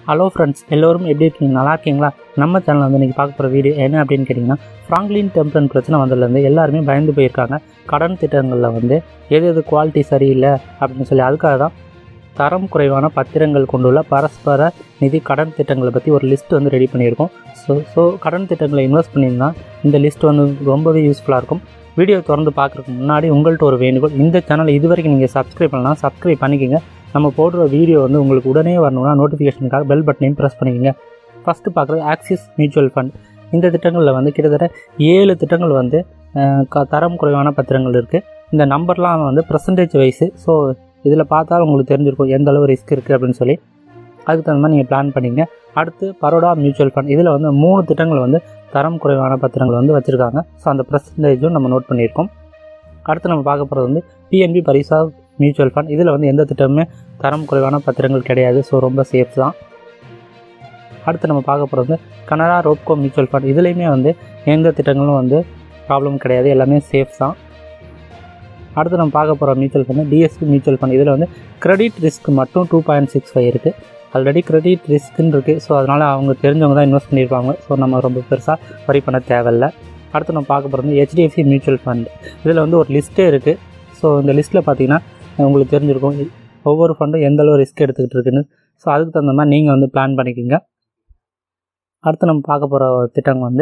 hello friends எல்லோரும் எப்படி இருக்கீங்க நல்லா இருக்கீங்களா நம்ம சேனல் வந்து இன்றைக்கி பார்க்க போகிற வீடியோ என்ன அப்படின்னு கேட்டிங்கன்னா ஃப்ராங்க்லின் டெம்பரன் பிரச்சனை வந்ததுலேருந்து எல்லாருமே பயந்து போயிருக்காங்க கடன் திட்டங்களில் வந்து எது எது குவாலிட்டி சரியில்லை அப்படின்னு சொல்லி அதுக்காக தான் தரம் குறைவான பத்திரங்கள் கொண்டுள்ள பரஸ்பர நிதி கடன் திட்டங்களை பற்றி ஒரு லிஸ்ட் வந்து ரெடி பண்ணியிருக்கோம் ஸோ ஸோ கடன் திட்டங்களை இன்வெஸ்ட் பண்ணியிருந்தால் இந்த லிஸ்ட் வந்து ரொம்பவே யூஸ்ஃபுல்லாக இருக்கும் வீடியோ திறந்து பார்க்குறதுக்கு முன்னாடி உங்கள்கிட்ட ஒரு வேண்டுகோள் இந்த சேனல் இது வரைக்கும் நீங்கள் சப்ஸ்கிரைப் பண்ணலாம் சப்ஸ்கிரைப் பண்ணிக்கோங்க நம்ம போடுற வீடியோ வந்து உங்களுக்கு உடனே வரணும்னா நோட்டிஃபிகேஷனுக்காக பெல் பட்டனையும் ப்ரெஸ் பண்ணிக்கோங்க ஃபஸ்ட்டு பார்க்குறது ஆக்சிஸ் மியூச்சுவல் ஃபண்ட் இந்த திட்டங்களில் வந்து கிட்டத்தட்ட ஏழு திட்டங்கள் வந்து அஹ், க தரம் குறைவான பத்திரங்கள் இருக்குது இந்த நம்பர்லாம் வந்து பர்சன்டேஜ் வைஸு ஸோ இதில் பார்த்தா உங்களுக்கு தெரிஞ்சிருக்கும் எந்த அளவு ரிஸ்க் இருக்குது அப்படின்னு சொல்லி அதுக்கு தகுந்த மாதிரி நீங்கள் பிளான் பண்ணிங்க அடுத்து பரோடா மியூச்சுவல் ஃபண்ட் இதில் வந்து மூணு திட்டங்கள் வந்து தரம் குறைவான பத்திரங்கள் வந்து வச்சுருக்காங்க ஸோ அந்த பர்சன்டேஜும் நம்ம நோட் பண்ணியிருக்கோம் அடுத்து நம்ம பார்க்க போகிறது வந்து பிஎன்பி பரிசா மியூச்சுவல் ஃபண்ட் இதில் வந்து எந்த திட்டமுமே தரம் குறைவான பத்திரங்கள் கிடையாது ஸோ ரொம்ப சேஃப் தான் அடுத்து நம்ம பார்க்க போகிறது வந்து கனரா ரோப்கோ மியூச்சுவல் ஃபண்ட் இதுலேயுமே வந்து எந்த திட்டங்களும் வந்து ப்ராப்ளம் கிடையாது எல்லாமே சேஃப் தான் அடுத்து நம்ம பார்க்க போகிற mutual fund DSP mutual fund இதில் வந்து கிரெடிட் ரிஸ்க் மட்டும் டூ பாயிண்ட் சிக்ஸ் ஃபைவ் இருக்குது ஆல்ரெடி கிரெடிட் ரிஸ்க்குன்னு இருக்குது ஸோ அதனால் அவங்க தெரிஞ்சவங்க தான் இன்வெஸ்ட் பண்ணியிருப்பாங்க ஸோ நம்ம ரொம்ப பெருசாக வரி பண்ண தேவையில்ல அடுத்து நம்ம பார்க்க போகிறது வந்து ஹெச்டிஎஃப்சி மியூச்சுவல் ஃபண்ட் இதில் வந்து ஒரு லிஸ்ட்டே இருக்குது ஸோ இந்த லிஸ்ட்டில் பார்த்தீங்கன்னா உங்களுக்கு தெரிஞ்சிருக்கும் ஒவ்வொரு ஃபண்டும் எந்த அளவு ரிஸ்க் எடுத்துக்கிட்டு இருக்குன்னு ஸோ அதுக்கு தகுந்த மாதிரி நீங்கள் வந்து பிளான் பண்ணிக்கோங்க அடுத்து நம்ம பார்க்க போகிற திட்டம் வந்து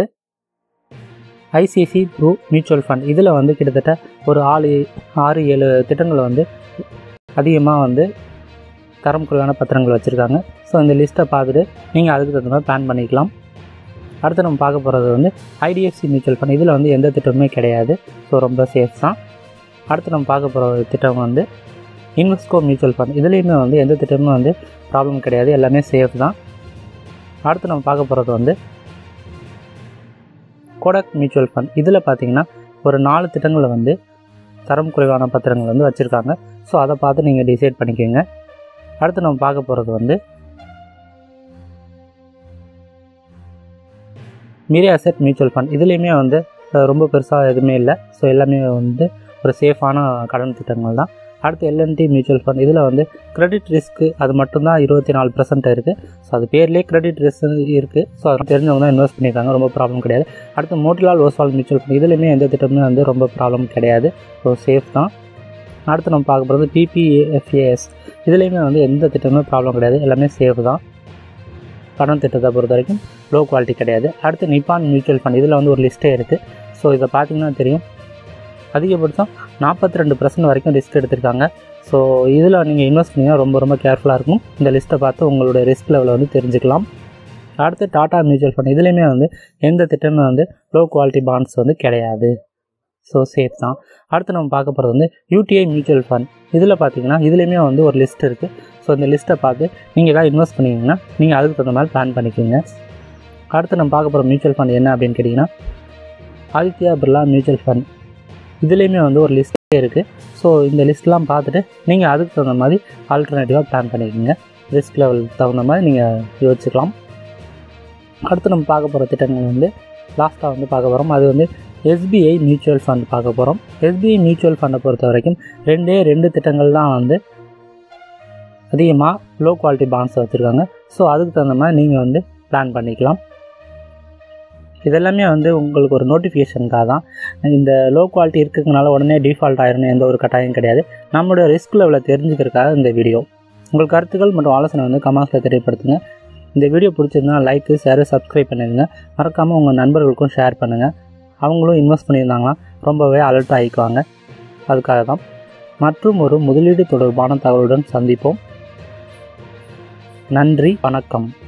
ஐசிசி த்ரூ மியூச்சுவல் ஃபண்ட் இதில் வந்து கிட்டத்தட்ட ஒரு ஆறு ஆறு ஏழு திட்டங்கள் வந்து அதிகமாக வந்து தரம் குறைவான பத்திரங்கள் வச்சுருக்காங்க ஸோ இந்த லிஸ்ட்டை பார்த்துட்டு நீங்கள் அதுக்கு தகுந்த மாதிரி பிளான் பண்ணிக்கலாம் அடுத்து நம்ம பார்க்க போகிறது வந்து ஐடிஎஃப்சி மியூச்சுவல் ஃபண்ட் இதில் வந்து எந்த திட்டமுமே கிடையாது ஸோ ரொம்ப சேஃப் தான் அடுத்து நம்ம பார்க்க போகிற திட்டம் வந்து இன்வெஸ்கோ மியூச்சுவல் ஃபண்ட் இதுலேயுமே வந்து எந்த திட்டமும் வந்து ப்ராப்ளம் கிடையாது எல்லாமே சேஃப் தான் அடுத்து நம்ம பார்க்க போகிறது வந்து கோடக் மியூச்சுவல் ஃபண்ட் இதில் பார்த்தீங்கன்னா ஒரு நாலு திட்டங்களை வந்து தரம் குறைவான பத்திரங்கள் வந்து வச்சுருக்காங்க ஸோ அதை பார்த்து நீங்கள் டிசைட் பண்ணிக்கோங்க அடுத்து நம்ம பார்க்க போகிறது வந்து மிரி அசெட் மியூச்சுவல் ஃபண்ட் இதுலேயுமே வந்து அஹ், ரொம்ப பெருசாக எதுவுமே இல்லை ஸோ எல்லாமே வந்து ஒரு சேஃபான கடன் திட்டங்கள் தான் அடுத்து எல்என்டி மியூச்சுவல் ஃபண்ட் இதில் வந்து கிரெடிட் ரிஸ்க்கு அது மட்டும்தான் இருபத்தி நாலு பர்சன்ட் இருக்குது ஸோ அது பேர்லேயே கிரெடிட் ரிஸ்க் இருக்குது ஸோ அது தெரிஞ்சவங்க தான் இன்வெஸ்ட் பண்ணியிருக்காங்க ரொம்ப ப்ராப்ளம் கிடையாது அடுத்து மோட்டிலால் ஓஸ்வால் மியூச்சுவல் ஃபண்ட் இதுலேயுமே எந்த திட்டமுமே வந்து ரொம்ப ப்ராப்ளம் கிடையாது ஸோ சேஃப் தான் அடுத்து நம்ம பார்க்க போகிறது பிபிஎஃப்ஏஎஸ் இதுலேயுமே வந்து எந்த திட்டமுமே ப்ராப்ளம் கிடையாது எல்லாமே சேஃப் தான் கடன் திட்டத்தை பொறுத்த வரைக்கும் லோ குவாலிட்டி கிடையாது அடுத்து நிப்பான் மியூச்சுவல் ஃபண்ட் இதில் வந்து ஒரு லிஸ்ட்டே இருக்குது ஸோ இதை பார்த்தீங்கன்னா தெரியும் அதிகபட்சம் நாற்பத்தி ரெண்டு பர்சன்ட் வரைக்கும் ரிஸ்க் எடுத்திருக்காங்க ஸோ இதில் நீங்கள் இன்வெஸ்ட் பண்ணிங்கன்னா ரொம்ப ரொம்ப கேர்ஃபுல்லாக இருக்கும் இந்த லிஸ்ட்டை பார்த்து உங்களோட ரிஸ்க் லெவலை வந்து தெரிஞ்சுக்கலாம் அடுத்து டாடா மியூச்சுவல் ஃபண்ட் இதுலேயுமே வந்து எந்த திட்டமும் வந்து லோ குவாலிட்டி பாண்ட்ஸ் வந்து கிடையாது ஸோ சேஃப் தான் அடுத்து நம்ம பார்க்க போகிறது வந்து யூடிஐ மியூச்சுவல் ஃபண்ட் இதில் பார்த்தீங்கன்னா இதுலேயுமே வந்து ஒரு லிஸ்ட் இருக்குது ஸோ இந்த லிஸ்ட்டை பார்த்து நீங்கள் எதாவது இன்வெஸ்ட் பண்ணிங்கன்னா நீங்கள் அதுக்கு தகுந்த மாதிரி பிளான் பண்ணிக்கோங்க அடுத்து நம்ம பார்க்க போகிற மியூச்சுவல் ஃபண்ட் என்ன அப்படின்னு கேட்டிங்கன்னா ஆதித்யா பிர்லா மியூச்சுவல் ஃபண்ட் இதுலேயுமே வந்து ஒரு லிஸ்ட்டே இருக்குது ஸோ இந்த லிஸ்ட்லாம் பார்த்துட்டு நீங்கள் அதுக்கு தகுந்த மாதிரி ஆல்டர்னேட்டிவாக பிளான் பண்ணிக்கோங்க ரிஸ்க் லெவல் தகுந்த மாதிரி நீங்கள் யோசிச்சுக்கலாம் அடுத்து நம்ம பார்க்க போகிற திட்டங்கள் வந்து லாஸ்ட்டாக வந்து பார்க்க போகிறோம் அது வந்து எஸ்பிஐ மியூச்சுவல் ஃபண்ட் பார்க்க போகிறோம் எஸ்பிஐ மியூச்சுவல் ஃபண்டை பொறுத்த வரைக்கும் ரெண்டே ரெண்டு திட்டங்கள் தான் வந்து அதிகமாக லோ குவாலிட்டி பாண்ட்ஸ் வச்சுருக்காங்க ஸோ அதுக்கு தகுந்த மாதிரி நீங்கள் வந்து பிளான் பண்ணிக்கலாம் இதெல்லாமே வந்து உங்களுக்கு ஒரு நோட்டிஃபிகேஷனுக்காக தான் இந்த லோ குவாலிட்டி இருக்கிறதுனால உடனே டிஃபால்ட் ஆயிரும்னு எந்த ஒரு கட்டாயம் கிடையாது நம்மளுடைய ரிஸ்க் லெவலை தெரிஞ்சுக்கிறதுக்காக இந்த வீடியோ உங்கள் கருத்துக்கள் மற்றும் ஆலோசனை வந்து கமெண்ட்ஸில் தெரியப்படுத்துங்க இந்த வீடியோ பிடிச்சிருந்தா லைக்கு ஷேரு சப்ஸ்கிரைப் பண்ணுங்க மறக்காமல் உங்கள் நண்பர்களுக்கும் ஷேர் பண்ணுங்கள் அவங்களும் இன்வெஸ்ட் பண்ணியிருந்தாங்கன்னா ரொம்பவே அலர்ட் ஆகிக்குவாங்க அதுக்காக தான் மற்றும் ஒரு முதலீடு தொடர்பான தகவலுடன் சந்திப்போம் நன்றி வணக்கம்